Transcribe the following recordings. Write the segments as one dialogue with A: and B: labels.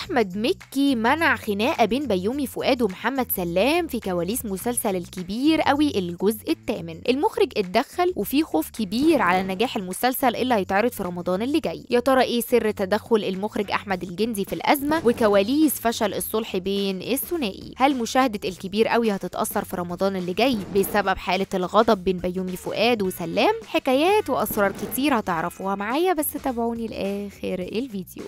A: احمد مكي منع خناقه بين بيومي فؤاد ومحمد سلام في كواليس مسلسل الكبير قوي الجزء الثامن المخرج اتدخل وفي خوف كبير على نجاح المسلسل اللي هيتعرض في رمضان اللي جاي يا ترى ايه سر تدخل المخرج احمد الجندي في الازمه وكواليس فشل الصلح بين الثنائي هل مشاهده الكبير قوي هتتاثر في رمضان اللي جاي بسبب حاله الغضب بين بيومي فؤاد وسلام حكايات واسرار كتير هتعرفوها معايا بس تابعوني لاخر الفيديو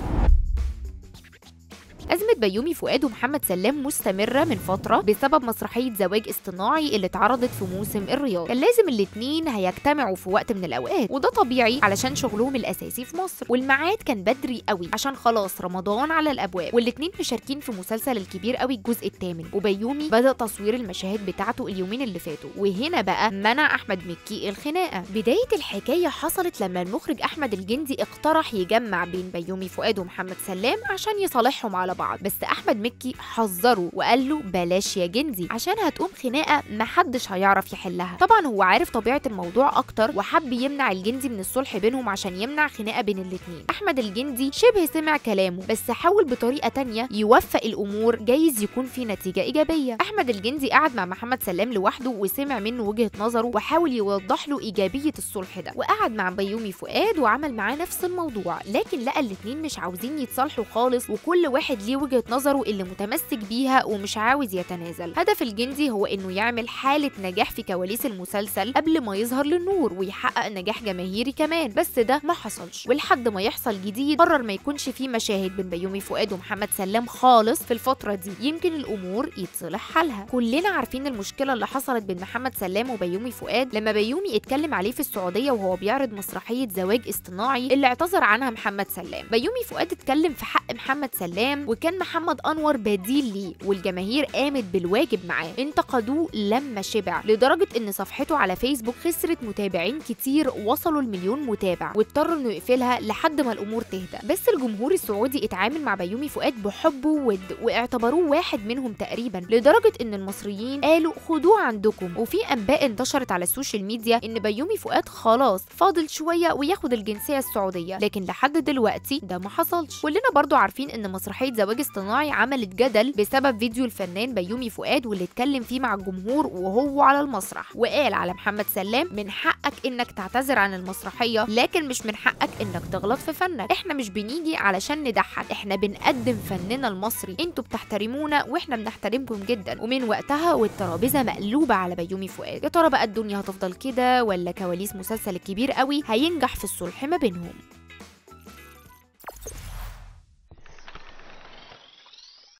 A: أزمة بيومي فؤاد ومحمد سلام مستمرة من فترة بسبب مسرحية زواج اصطناعي اللي اتعرضت في موسم الرياض كان لازم الاتنين هيجتمعوا في وقت من الأوقات وده طبيعي علشان شغلهم الأساسي في مصر والميعاد كان بدري قوي عشان خلاص رمضان على الأبواب والاتنين مشاركين في مسلسل الكبير قوي الجزء الثامن وبيومي بدأ تصوير المشاهد بتاعته اليومين اللي فاتوا وهنا بقى منع أحمد مكي الخناقة بداية الحكاية حصلت لما المخرج أحمد الجندي اقترح يجمع بين بيومي فؤاد ومحمد سلام عشان يصالحهم على بعض بس احمد مكي حذره وقال له بلاش يا جندي عشان هتقوم خناقه محدش هيعرف يحلها طبعا هو عارف طبيعه الموضوع اكتر وحب يمنع الجندي من الصلح بينهم عشان يمنع خناقه بين الاتنين احمد الجندي شبه سمع كلامه بس حاول بطريقه تانية يوفق الامور جايز يكون في نتيجه ايجابيه احمد الجندي قعد مع محمد سلام لوحده وسمع منه وجهه نظره وحاول يوضح له ايجابيه الصلح ده وقعد مع بيومي فؤاد وعمل معاه نفس الموضوع لكن لقى الاتنين مش عاوزين يتصالحوا خالص وكل واحد ليه وجهه نظره اللي متمسك بيها ومش عاوز يتنازل هدف الجندي هو انه يعمل حاله نجاح في كواليس المسلسل قبل ما يظهر للنور ويحقق نجاح جماهيري كمان بس ده ما حصلش ولحد ما يحصل جديد قرر ما يكونش فيه مشاهد بين بيومي فؤاد ومحمد سلام خالص في الفتره دي يمكن الامور يتصلح حالها كلنا عارفين المشكله اللي حصلت بين محمد سلام وبيومي فؤاد لما بيومي اتكلم عليه في السعوديه وهو بيعرض مسرحيه زواج اصطناعي اللي اعتذر عنها محمد سلام بيومي فؤاد اتكلم في حق محمد سلام وكان محمد انور بديل ليه والجماهير قامت بالواجب معاه انتقدوه لما شبع لدرجه ان صفحته على فيسبوك خسرت متابعين كتير وصلوا المليون متابع واضطر انه يقفلها لحد ما الامور تهدى بس الجمهور السعودي اتعامل مع بيومي فؤاد بحب وود واعتبروه واحد منهم تقريبا لدرجه ان المصريين قالوا خدوه عندكم وفي انباء انتشرت على السوشيال ميديا ان بيومي فؤاد خلاص فاضل شويه وياخد الجنسيه السعوديه لكن لحد دلوقتي ده ما حصلش كلنا برضو عارفين ان مسرحيه زواج اصطناعي عملت جدل بسبب فيديو الفنان بيومي فؤاد واللي اتكلم فيه مع الجمهور وهو على المسرح وقال على محمد سلام من حقك انك تعتذر عن المسرحيه لكن مش من حقك انك تغلط في فنك احنا مش بنيجي علشان نضحك احنا بنقدم فننا المصري انتوا بتحترمونا واحنا بنحترمكم جدا ومن وقتها والترابيزه مقلوبه على بيومي فؤاد يا ترى بقى الدنيا هتفضل كده ولا كواليس مسلسل الكبير قوي هينجح في الصلح ما بينهم